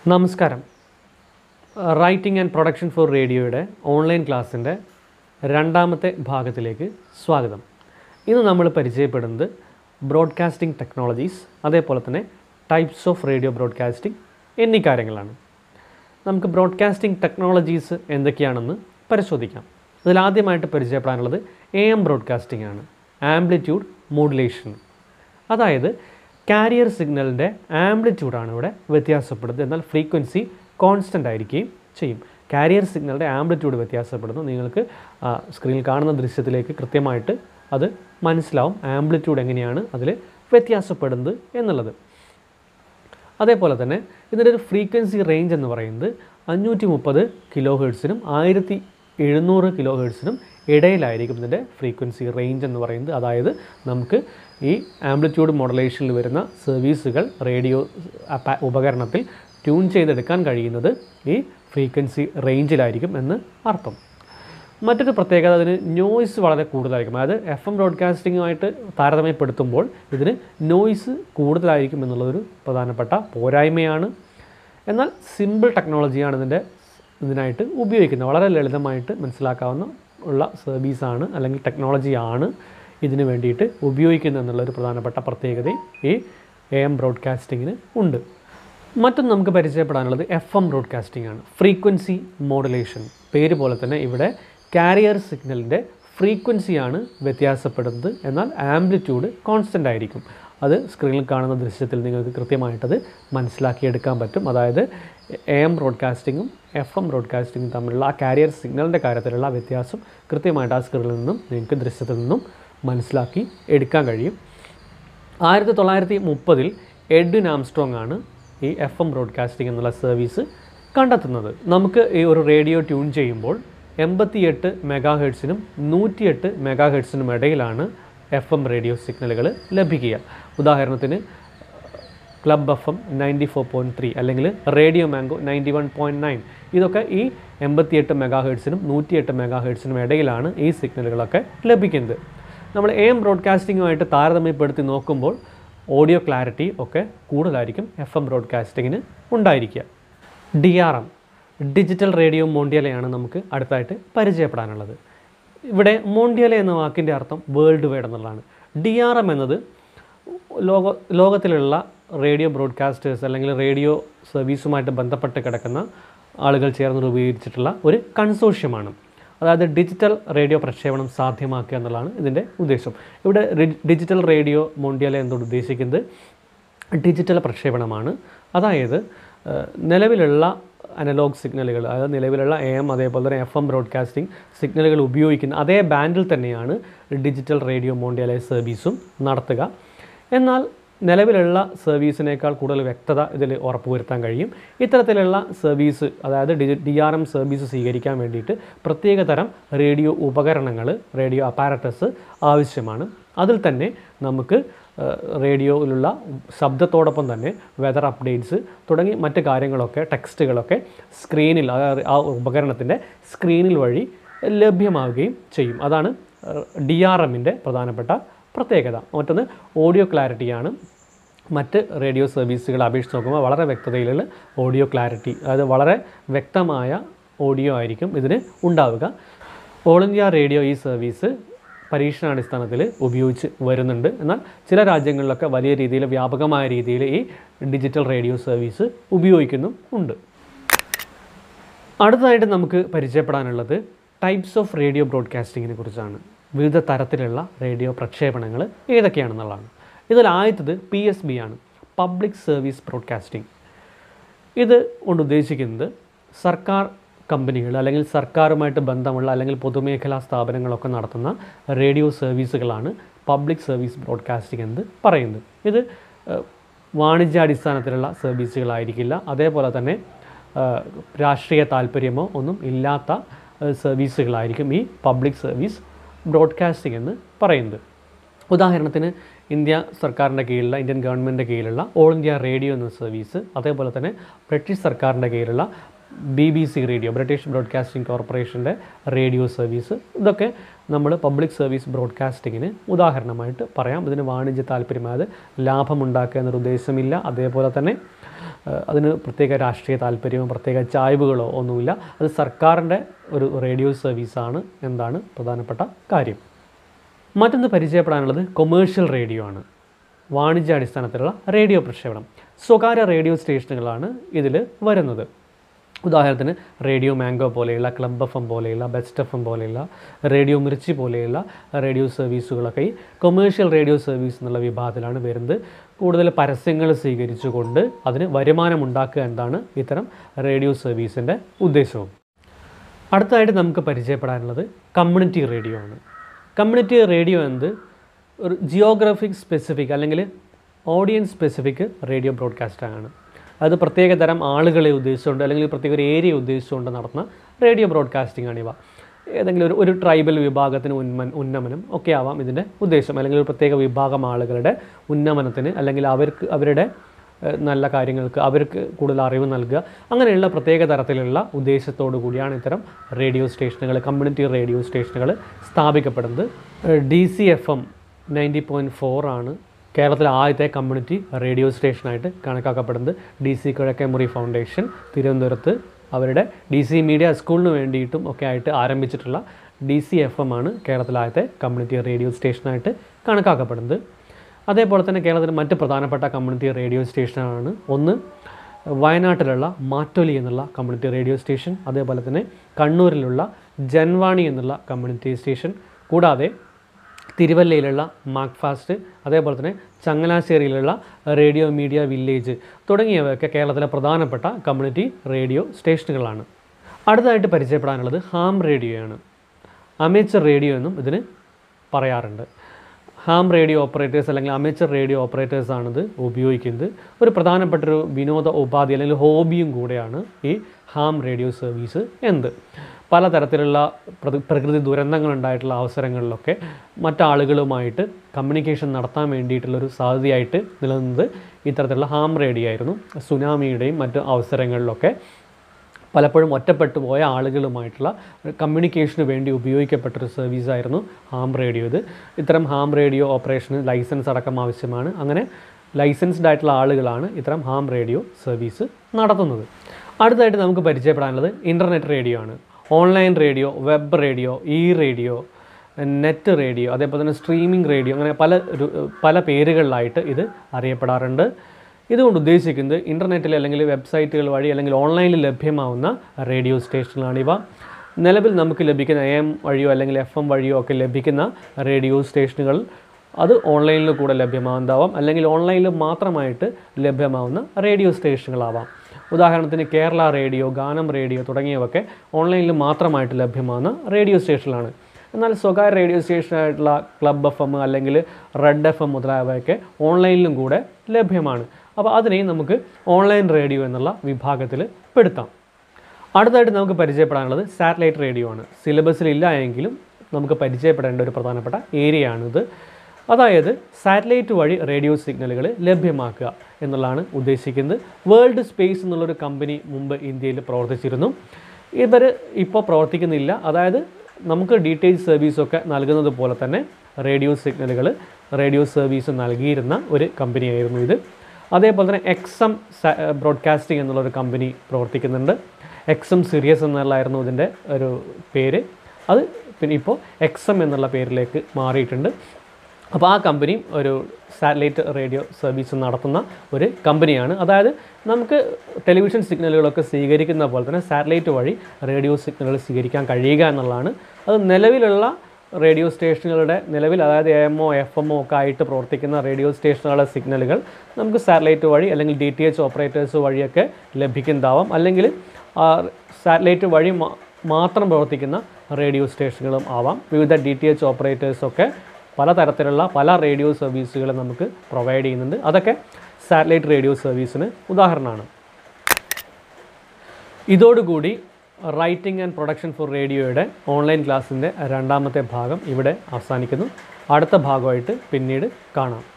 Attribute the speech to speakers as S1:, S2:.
S1: നമസ്കാരം writing and production for റേഡിയോയുടെ online ക്ലാസ്സിൻ്റെ രണ്ടാമത്തെ ഭാഗത്തിലേക്ക് സ്വാഗതം ഇന്ന് നമ്മൾ പരിചയപ്പെടുന്നത് ബ്രോഡ്കാസ്റ്റിംഗ് ടെക്നോളജീസ് അതേപോലെ തന്നെ ടൈപ്സ് ഓഫ് റേഡിയോ ബ്രോഡ്കാസ്റ്റിംഗ് എന്നീ കാര്യങ്ങളാണ് നമുക്ക് ബ്രോഡ്കാസ്റ്റിംഗ് ടെക്നോളജീസ് എന്തൊക്കെയാണെന്ന് പരിശോധിക്കാം ഇതിലാദ്യമായിട്ട് പരിചയപ്പെടാനുള്ളത് എ എം ബ്രോഡ്കാസ്റ്റിംഗ് ആണ് ആംപ്ലിറ്റ്യൂഡ് മോഡുലേഷൻ അതായത് കാരിയർ സിഗ്നലിൻ്റെ ആംപ്ലിറ്റ്യൂഡാണ് ഇവിടെ വ്യത്യാസപ്പെടുന്നത് എന്നാൽ ഫ്രീക്വൻസി കോൺസ്റ്റൻ്റ് ആയിരിക്കുകയും ചെയ്യും കാരിയർ സിഗ്നലിൻ്റെ ആംപ്ലിറ്റ്യൂഡ് വ്യത്യാസപ്പെടുന്നു നിങ്ങൾക്ക് ആ, സ്ക്രീനിൽ കാണുന്ന ദൃശ്യത്തിലേക്ക് കൃത്യമായിട്ട് അത് മനസ്സിലാവും ആംപ്ലിറ്റ്യൂഡ് എങ്ങനെയാണ് അതിൽ വ്യത്യാസപ്പെടുന്നത് എന്നുള്ളത് അതേപോലെ തന്നെ ഇതിൻ്റെ ഒരു ഫ്രീക്വൻസി റേഞ്ച് എന്ന് പറയുന്നത് അഞ്ഞൂറ്റി മുപ്പത് കിലോ ഹേർട്സിനും ആയിരത്തി എഴുന്നൂറ് കിലോ ഹേർട്സിനും ഇടയിലായിരിക്കും ഇതിൻ്റെ ഫ്രീക്വൻസി റേഞ്ച് എന്ന് പറയുന്നത് അതായത് നമുക്ക് ഈ ആംപ്ലിറ്റ്യൂഡ് മോഡുലേഷനിൽ വരുന്ന സർവീസുകൾ റേഡിയോ അപ്പ- ഉപകരണത്തിൽ ട്യൂൺ ചെയ്തെടുക്കാൻ കഴിയുന്നത് ഈ ഫ്രീക്വൻസി റേഞ്ചിലായിരിക്കും എന്ന് അർത്ഥം മറ്റൊരു പ്രത്യേകത അതിന് നോയ്സ് വളരെ കൂടുതലായിരിക്കും അതായത് എഫ് എം ബ്രോഡ്കാസ്റ്റിങ്ങുമായിട്ട് താരതമ്യപ്പെടുത്തുമ്പോൾ ഇതിന് നോയ്സ് കൂടുതലായിരിക്കും എന്നുള്ളതൊരു പ്രധാനപ്പെട്ട പോരായ്മയാണ് എന്നാൽ സിമ്പിൾ ടെക്നോളജിയാണ് ഇതിൻ്റെ ഇതിനായിട്ട് ഉപയോഗിക്കുന്നത് വളരെ ലളിതമായിട്ട് മനസ്സിലാക്കാവുന്ന ഉള്ള സർവീസാണ് അല്ലെങ്കിൽ ടെക്നോളജിയാണ് ഇതിന് വേണ്ടിയിട്ട് ഉപയോഗിക്കുന്നത് എന്നുള്ളൊരു പ്രധാനപ്പെട്ട പ്രത്യേകതയും ഈ എ എം ബ്രോഡ്കാസ്റ്റിങ്ങിന് ഉണ്ട് മറ്റൊന്ന് നമുക്ക് പരിചയപ്പെടാനുള്ളത് എഫ് എം ബ്രോഡ്കാസ്റ്റിംഗ് ആണ് ഫ്രീക്വൻസി മോഡുലേഷൻ പേര് പോലെ തന്നെ ഇവിടെ കാരിയർ സിഗ്നലിൻ്റെ ഫ്രീക്വൻസിയാണ് വ്യത്യാസപ്പെടുന്നത് എന്നാൽ ആംപ്ലിറ്റ്യൂഡ് കോൺസ്റ്റൻ്റ് ആയിരിക്കും അത് സ്ക്രീനിൽ കാണുന്ന ദൃശ്യത്തിൽ നിങ്ങൾക്ക് കൃത്യമായിട്ടത് മനസ്സിലാക്കിയെടുക്കാൻ പറ്റും അതായത് എ എം ബ്രോഡ്കാസ്റ്റിങ്ങും എഫ് എം ബ്രോഡ്കാസ്റ്റിങ്ങും തമ്മിലുള്ള ആ കാരിയർ സിഗ്നലിൻ്റെ കാര്യത്തിലുള്ള വ്യത്യാസം കൃത്യമായിട്ട് ആ സ്ക്രീനിൽ നിന്നും നിങ്ങൾക്ക് ദൃശ്യത്തിൽ നിന്നും മനസ്സിലാക്കി എടുക്കാൻ കഴിയും ആയിരത്തി തൊള്ളായിരത്തി മുപ്പതിൽ എഡ്വിൻ ആംസ്ട്രോങ് ആണ് ഈ എഫ് എം ബ്രോഡ്കാസ്റ്റിംഗ് എന്നുള്ള സർവീസ് കണ്ടെത്തുന്നത് നമുക്ക് ഈ ഒരു റേഡിയോ ട്യൂൺ ചെയ്യുമ്പോൾ എൺപത്തിയെട്ട് മെഗാ ഹെഡ്സിനും നൂറ്റിയെട്ട് മെഗാ ഹെഡ്സിനും ഇടയിലാണ് എഫ് എം റേഡിയോ സിഗ്നലുകൾ ലഭിക്കുക ഉദാഹരണത്തിന് club F M ninety four point three അല്ലെങ്കിൽ radio mango ninety one point nine ഇതൊക്കെ ഈ എൺപത്തിയെട്ട് മെഗാ ഹേർട്സിനും നൂറ്റിയെട്ട് മെഗാ ഹേർട്സിനും ഇടയിലാണ് ഈ സിഗ്നലുകളൊക്കെ ലഭിക്കുന്നത് നമ്മൾ എ എം ബ്രോഡ്കാസ്റ്റിങ്ങുമായിട്ട് താരതമ്യപ്പെടുത്തി നോക്കുമ്പോൾ ഓഡിയോ ക്ലാരിറ്റി ഒക്കെ കൂടുതലായിരിക്കും എഫ് എം ബ്രോഡ്കാസ്റ്റിങ്ങിന് ഉണ്ടായിരിക്കുക D R M digital radio മോണ്ടിയലയാണ് നമുക്ക് അടുത്തായിട്ട് പരിചയപ്പെടാനുള്ളത് ഇവിടെ മോണ്ടിയല എന്ന വാക്കിൻ്റെ അർത്ഥം വേൾഡ് വൈഡ് എന്നുള്ളതാണ് ഡി ആർ എം എന്നത് ലോക ലോകത്തിലുള്ള റേഡിയോ ബ്രോഡ്കാസ്റ്റേഴ്സ് അല്ലെങ്കിൽ റേഡിയോ സർവീസുമായിട്ട് ബന്ധപ്പെട്ട് കിടക്കുന്ന ആളുകൾ ചേർന്ന് രൂപീകരിച്ചിട്ടുള്ള ഒരു കൺസോഷ്യമാണ് അതായത് ഡിജിറ്റൽ റേഡിയോ പ്രക്ഷേപണം സാധ്യമാക്കുക എന്നുള്ളതാണ് ഇതിൻ്റെ ഉദ്ദേശം ഇവിടെ റി- ഡിജിറ്റൽ റേഡിയോ മോണ്ടിയല എന്നോട് ഉദ്ദേശിക്കുന്നത് ഡിജിറ്റൽ പ്രക്ഷേപണമാണ് അതായത് ഏഹ്, നിലവിലുള്ള അനലോഗ് സിഗ്നലുകൾ അതായത് നിലവിലുള്ള എ എം അതേപോലെ തന്നെ എഫ് എം ബ്രോഡ്കാസ്റ്റിംഗ് സിഗ്നലുകൾ ഉപയോഗിക്കുന്ന അതേ ബാൻഡിൽ തന്നെയാണ് ഡിജിറ്റൽ റേഡിയോ മോണ്ടിയലൈ സർവീസും നടത്തുക എന്നാൽ നിലവിലുള്ള സർവീസിനേക്കാൾ കൂടുതൽ വ്യക്തത ഇതിൽ ഉറപ്പുവരുത്താൻ കഴിയും ഇത്തരത്തിലുള്ള സർവീസ് അതായത് D D R M service സ്വീകരിക്കാൻ വേണ്ടിയിട്ട് പ്രത്യേക തരം റേഡിയോ ഉപകരണങ്ങൾ റേഡിയോ അപ്പാരറ്റസ് ആവശ്യമാണ് അതിൽ തന്നെ നമുക്ക് ഏഹ്, റേഡിയോയിലുള്ള ശബ്ദത്തോടൊപ്പം തന്നെ വെതർ അപ്ഡേറ്റ്സ് തുടങ്ങി മറ്റ് കാര്യങ്ങളൊക്കെ ടെക്സ്റ്റുകളൊക്കെ സ്ക്രീനിൽ അതായത് ആ ഉപകരണത്തിൻ്റെ സ്ക്രീനിൽ വഴി ലഭ്യമാവുകയും ചെയ്യും അതാണ് ഡി ആർ എമ്മിൻ്റെ പ്രധാനപ്പെട്ട പ്രത്യേകത മറ്റൊന്ന് ഓഡിയോ ക്ലാരിറ്റിയാണ് മറ്റ് റേഡിയോ സർവീസുകളെ അപേക്ഷിച്ച് നോക്കുമ്പോൾ വളരെ വ്യക്തതയിലുള്ള ഓഡിയോ ക്ലാരിറ്റി അതായത് വളരെ വ്യക്തമായ ഓഡിയോ ആയിരിക്കും ഇതിന് ഉണ്ടാവുക ഓൾ ഇന്ത്യ റേഡിയോ ഈ സർവീസ് പരീക്ഷണാടിസ്ഥാനത്തിൽ ഉപയോഗിച്ച് വരുന്നുണ്ട് എന്നാൽ ചില രാജ്യങ്ങളിലൊക്കെ വലിയ രീതിയിൽ വ്യാപകമായ രീതിയിൽ ഈ ഡിജിറ്റൽ റേഡിയോ സർവീസ് ഉപയോഗിക്കുന്നും ഉണ്ട് അടുത്തതായിട്ട് നമുക്ക് പരിചയപ്പെടാനുള്ളത് ടൈപ്സ് ഓഫ് റേഡിയോ ബ്രോഡ്കാസ്റ്റിങ്ങിനെ കുറിച്ചാണ് വിവിധ തരത്തിലുള്ള റേഡിയോ പ്രക്ഷേപണങ്ങൾ ഏതൊക്കെയാണെന്നുള്ളതാണ് ഇതിൽ ആദ്യത്തത് പി എസ് ബി ആണ് പബ്ലിക് സർവീസ് ബ്രോഡ്കാസ്റ്റിംഗ് ഇത് കൊണ്ട് ഉദ്ദേശിക്കുന്നത് സർക്കാർ കമ്പനികൾ അല്ലെങ്കിൽ സർക്കാരുമായിട്ട് ബന്ധമുള്ള അല്ലെങ്കിൽ പൊതുമേഖലാ സ്ഥാപനങ്ങളൊക്കെ നടത്തുന്ന റേഡിയോ സർവീസുകളാണ് പബ്ലിക് സർവീസ് ബ്രോഡ്കാസ്റ്റിംഗ് എന്ന് പറയുന്നത് ഇത് ഏഹ്, വാണിജ്യാടിസ്ഥാനത്തിലുള്ള സർവീസുകളായിരിക്കില്ല അതേപോലെ തന്നെ ഏഹ്, രാഷ്ട്രീയ താല്പര്യമോ ഒന്നും ഇല്ലാത്ത ഏഹ്, സർവീസുകളായിരിക്കും ഈ പബ്ലിക് സർവീസ് ബ്രോഡ്കാസ്റ്റിംഗ് എന്ന് പറയുന്നത് ഉദാഹരണത്തിന് ഇന്ത്യ സർക്കാരിൻ്റെ കീഴിലുള്ള ഇന്ത്യൻ ഗവൺമെൻറ്റിൻ്റെ കീഴിലുള്ള ഓൾ ഇന്ത്യ റേഡിയോ എന്ന സർവീസ് അതേപോലെ തന്നെ ബ്രിട്ടീഷ് സർക്കാരിൻ്റെ കീഴിലുള്ള B B C radio British broadcasting കോർപ്പറേഷൻ്റെ റേഡിയോ സർവീസ് ഇതൊക്കെ നമ്മൾ പബ്ലിക് സർവീസ് ബ്രോഡ്കാസ്റ്റിങ്ങിന് ഉദാഹരണമായിട്ട് പറയാം ഇതിന് വാണിജ്യ താല്പര്യം അതായത് ലാഭമുണ്ടാക്കുക എന്നൊരു ഉദ്ദേശമില്ല അതേപോലെ തന്നെ ഏഹ് അതിന് പ്രത്യേക രാഷ്ട്രീയ താല്പര്യമോ പ്രത്യേക ചായ്വുകളോ ഒന്നുമില്ല അത് സർക്കാരിൻ്റെ ഒരു റേഡിയോ സർവീസാണ് എന്താണ് പ്രധാനപ്പെട്ട കാര്യം മറ്റൊന്ന് പരിചയപ്പെടാനുള്ളത് കൊമേഴ്ഷ്യൽ റേഡിയോ ആണ് വാണിജ്യാടിസ്ഥാനത്തിലുള്ള റേഡിയോ പ്രക്ഷേപണം സ്വകാര്യ റേഡിയോ സ്റ്റേഷനുകളാണ് ഇതിൽ വരുന്നത് ഉദാഹരണത്തിന് റേഡിയോ മാംഗോ പോലെയുള്ള ക്ലബ് എഫ് എം പോലെയുള്ള ബെസ്റ്റ് എഫ് എം പോലെയുള്ള റേഡിയോ മിർച്ചി പോലെയുള്ള റേഡിയോ സർവീസുകളൊക്കെ ഈ കൊമേഴ്ഷ്യൽ റേഡിയോ സർവീസ് എന്നുള്ള വിഭാഗത്തിലാണ് വരുന്നത് കൂടുതൽ പരസ്യങ്ങൾ സ്വീകരിച്ചുകൊണ്ട് അതിന് വരുമാനം ഉണ്ടാക്കുക എന്നതാണ് ഇത്തരം റേഡിയോ സർവീസിൻ്റെ ഉദ്ദേശവും അടുത്തതായിട്ട് നമുക്ക് പരിചയപ്പെടാനുള്ളത് കമ്മ്യൂണിറ്റി റേഡിയോ ആണ് കമ്മ്യൂണിറ്റി റേഡിയോ എന്നത് ഒരു ജിയോഗ്രഫിക് സ്പെസിഫിക് അല്ലെങ്കിൽ ഓഡിയൻസ് സ്പെസിഫിക് റേഡിയോ ബ്രോഡ്കാസ്റ്റാണ് അത് പ്രത്യേക തരം ആളുകളെ ഉദ്ദേശിച്ചുകൊണ്ട് അല്ലെങ്കിൽ പ്രത്യേക ഒരു ഏരിയ ഉദ്ദേശിച്ചുകൊണ്ട് നടത്തുന്ന റേഡിയോ ബ്രോഡ്കാസ്റ്റിംഗ് ആണിവ ഏതെങ്കിലും ഒരു ഒരു ട്രൈബൽ വിഭാഗത്തിന് ഉന്മൻ ഉന്നമനം ഒക്കെ ആവാം ഇതിൻ്റെ ഉദ്ദേശം അല്ലെങ്കിൽ ഒരു പ്രത്യേക വിഭാഗം ആളുകളുടെ ഉന്നമനത്തിന് അല്ലെങ്കിൽ അവർക്ക് അവരുടെ ഏഹ് നല്ല കാര്യങ്ങൾക്ക് അവർക്ക് കൂടുതൽ അറിവ് നൽകുക അങ്ങനെയുള്ള പ്രത്യേക തരത്തിലുള്ള ഉദ്ദേശത്തോടു കൂടിയാണ് ഇത്തരം റേഡിയോ സ്റ്റേഷനുകൾ കമ്മ്യൂണിറ്റി റേഡിയോ സ്റ്റേഷനുകൾ സ്ഥാപിക്കപ്പെടുന്നത് D C F M ninety point four ആണ് കേരളത്തിലെ ആദ്യത്തെ കമ്മ്യൂണിറ്റി റേഡിയോ സ്റ്റേഷനായിട്ട് കണക്കാക്കപ്പെടുന്നത് ഡി സി കിഴക്കേമുറി ഫൗണ്ടേഷൻ തിരുവനന്തപുരത്ത് അവരുടെ ഡി സി മീഡിയ സ്കൂളിന് വേണ്ടിയിട്ടും ഒക്കെ ആയിട്ട് ആരംഭിച്ചിട്ടുള്ള ഡി സി എഫ് എം ആണ് കേരളത്തിലെ ആദ്യത്തെ കമ്മ്യൂണിറ്റി റേഡിയോ സ്റ്റേഷനായിട്ട് കണക്കാക്കപ്പെടുന്നത് അതേപോലെ തന്നെ കേരളത്തിലെ മറ്റ് പ്രധാനപ്പെട്ട കമ്മ്യൂണിറ്റി റേഡിയോ സ്റ്റേഷനാണ് ഒന്ന് വയനാട്ടിലുള്ള മാറ്റൊലി എന്നുള്ള കമ്മ്യൂണിറ്റി റേഡിയോ സ്റ്റേഷൻ അതേപോലെ തന്നെ കണ്ണൂരിലുള്ള ജൻവാണി എന്നുള്ള കമ്മ്യൂണിറ്റി സ്റ്റേഷൻ കൂടാതെ തിരുവല്ലയിലുള്ള മാക്ഫാസ്റ്റ് അതേപോലെ തന്നെ ചങ്ങനാശ്ശേരിയിലുള്ള റേഡിയോ മീഡിയ വില്ലേജ് തുടങ്ങിയവയൊക്കെ കേരളത്തിലെ പ്രധാനപ്പെട്ട കമ്മ്യൂണിറ്റി റേഡിയോ സ്റ്റേഷനുകളാണ് അടുത്തതായിട്ട് പരിചയപ്പെടാനുള്ളത് ഹാം റേഡിയോയാണ് അമേച്ചർ റേഡിയോ എന്നും ഇതിന് പറയാറുണ്ട് ഹാം റേഡിയോ ഓപ്പറേറ്റേഴ്സ് അല്ലെങ്കിൽ അമേച്ചർ റേഡിയോ ഓപ്പറേറ്റേഴ്സ് ആണിത് ഉപയോഗിക്കുന്നത് ഒരു പ്രധാനപ്പെട്ട ഒരു വിനോദ ഉപാധി അല്ലെങ്കിൽ ഹോബിയും കൂടെയാണ് ഈ ഹാം റേഡിയോ സർവീസ് എന്ത് പലതരത്തിലുള്ള പ്രതി പ്രകൃതി ദുരന്തങ്ങളുണ്ടായിട്ടുള്ള അവസരങ്ങളിലൊക്കെ മറ്റാളുകളുമായിട്ട് കമ്മ്യൂണിക്കേഷൻ നടത്താൻ വേണ്ടിയിട്ടുള്ളൊരു സാധ്യതയായിട്ട് നിലനിന്നത് ഇത്തരത്തിലുള്ള ഹാം റേഡിയോ ആയിരുന്നു സുനാമിയുടെയും മറ്റു അവസരങ്ങളിലൊക്കെ പലപ്പോഴും ഒറ്റപ്പെട്ടു പോയ ആളുകളുമായിട്ടുള്ള കമ്മ്യൂണിക്കേഷന് വേണ്ടി ഉപയോഗിക്കപ്പെട്ടൊരു സർവീസായിരുന്നു ഹാം റേഡിയോ ഇത് ഇത്തരം ഹാം റേഡിയോ ഓപ്പറേഷന് ലൈസൻസ് അടക്കം ആവശ്യമാണ് അങ്ങനെ ലൈസൻസ്ഡ് ആയിട്ടുള്ള ആളുകളാണ് ഇത്തരം ഹാം റേഡിയോ സർവീസ് നടത്തുന്നത് അടുത്തതായിട്ട് നമുക്ക് പരിചയപ്പെടാനുള്ളത് ഇൻ്റർനെറ്റ് റേഡിയോ ആണ് online radio web radio E radio net radio അതേപോലെ തന്നെ സ്ട്രീമിംഗ് റേഡിയോ അങ്ങനെ പല രു- പല പേരുകളിലായിട്ട് ഇത് അറിയപ്പെടാറുണ്ട് ഇതുകൊണ്ട് ഉദ്ദേശിക്കുന്നത് ഇൻ്റർനെറ്റിൽ അല്ലെങ്കിൽ വെബ്സൈറ്റുകൾ വഴി അല്ലെങ്കിൽ ഓൺലൈനിൽ ലഭ്യമാവുന്ന റേഡിയോ സ്റ്റേഷനുകളാണിവ നിലവിൽ നമുക്ക് ലഭിക്കുന്ന എ എം വഴിയോ അല്ലെങ്കിൽ എഫ് എം വഴിയോ ഒക്കെ ലഭിക്കുന്ന റേഡിയോ സ്റ്റേഷനുകൾ അത് ഓൺലൈനിൽ കൂടെ ലഭ്യമാവുന്നതാവാം അല്ലെങ്കിൽ ഓൺലൈനിൽ മാത്രമായിട്ട് ലഭ്യമാവുന്ന റേഡിയോ സ്റ്റേഷനുകളാവാം ഉദാഹരണത്തിന് കേരള റേഡിയോ ഗാനം റേഡിയോ തുടങ്ങിയവയൊക്കെ ഓൺലൈനിൽ മാത്രമായിട്ട് ലഭ്യമാകുന്ന റേഡിയോ സ്റ്റേഷനിലാണ് എന്നാൽ സ്വകാര്യ റേഡിയോ സ്റ്റേഷനായിട്ടുള്ള ക്ലബ് എഫ് എം അല്ലെങ്കിൽ റെഡ് എഫ് എം മുതലായവയൊക്കെ ഓൺലൈനിലും കൂടെ ലഭ്യമാണ് അപ്പോൾ അതിനെയും നമുക്ക് ഓൺലൈൻ റേഡിയോ എന്നുള്ള വിഭാഗത്തിൽ പെടുത്താം അടുത്തതായിട്ട് നമുക്ക് പരിചയപ്പെടാനുള്ളത് സാറ്റലൈറ്റ് റേഡിയോ ആണ് സിലബസിൽ ഇല്ല എങ്കിലും നമുക്ക് പരിചയപ്പെടേണ്ട ഒരു പ്രധാനപ്പെട്ട ഏരിയ ആണിത് അതായത് സാറ്റലൈറ്റ് വഴി റേഡിയോ സിഗ്നലുകൾ ലഭ്യമാക്കുക എന്നുള്ളതാണ് ഉദ്ദേശിക്കുന്നത് വേൾഡ് സ്പേസ് എന്നുള്ളൊരു കമ്പനി മുമ്പ് ഇന്ത്യയിൽ പ്രവർത്തിച്ചിരുന്നു ഇവർ ഇപ്പോൾ പ്രവർത്തിക്കുന്നില്ല അതായത് നമുക്ക് ഡീറ്റെയിൽ സർവീസൊക്കെ നൽകുന്നത് പോലെ തന്നെ റേഡിയോ സിഗ്നലുകൾ റേഡിയോ സർവീസ് നൽകിയിരുന്ന ഒരു കമ്പനിയായിരുന്നു ഇത് അതേപോലെ തന്നെ എക്സം ബ്രോഡ്കാസ്റ്റിംഗ് എന്നുള്ളൊരു കമ്പനി പ്രവർത്തിക്കുന്നുണ്ട് എക്സം സീരിയസ് എന്നുള്ളതായിരുന്നു ഇതിൻ്റെ ഒരു പേര് അത് പിന്നെ ഇപ്പോൾ എക്സം എന്നുള്ള പേരിലേക്ക് മാറിയിട്ടുണ്ട് അപ്പോൾ ആ കമ്പനി ഒരു സാറ്റലൈറ്റ് റേഡിയോ സർവീസ് നടത്തുന്ന ഒരു കമ്പനിയാണ് അതായത് നമുക്ക് ടെലിവിഷൻ സിഗ്നലുകളൊക്കെ സ്വീകരിക്കുന്ന പോലെ തന്നെ സാറ്റലൈറ്റ് വഴി റേഡിയോ സിഗ്നലുകൾ സ്വീകരിക്കാൻ കഴിയുക എന്നുള്ളതാണ് അത് നിലവിലുള്ള റേഡിയോ സ്റ്റേഷനുകളുടെ നിലവിൽ അതായത് A M O F M O ഒക്കെ ആയിട്ട് പ്രവർത്തിക്കുന്ന റേഡിയോ സ്റ്റേഷനുകളുടെ സിഗ്നലുകൾ നമുക്ക് സാറ്റലൈറ്റ് വഴി അല്ലെങ്കിൽ ഡി ടി എച്ച് ഓപ്പറേറ്റേഴ്സ് വഴിയൊക്കെ ലഭിക്കുന്നതാവാം അല്ലെങ്കിൽ സാറ്റലൈറ്റ് വഴി മാ- മാത്രം പ്രവർത്തിക്കുന്ന റേഡിയോ സ്റ്റേഷനുകളും ആവാം വിവിധ ഡി ടി എച്ച് ഓപ്പറേറ്റേഴ്സൊക്കെ പലതരത്തിലുള്ള പല റേഡിയോ സർവീസുകൾ നമുക്ക് പ്രൊവൈഡ് ചെയ്യുന്നുണ്ട് അതൊക്കെ സാറ്റലൈറ്റ് റേഡിയോ സർവീസിന് ഉദാഹരണമാണ് ഇതോടുകൂടി റൈറ്റിംഗ് ആൻഡ് പ്രൊഡക്ഷൻ ഫോർ റേഡിയോയുടെ ഓൺലൈൻ ക്ലാസ്സിൻ്റെ രണ്ടാമത്തെ ഭാഗം ഇവിടെ അവസാനിക്കുന്നു അടുത്ത ഭാഗമായിട്ട് പിന്നീട് കാണാം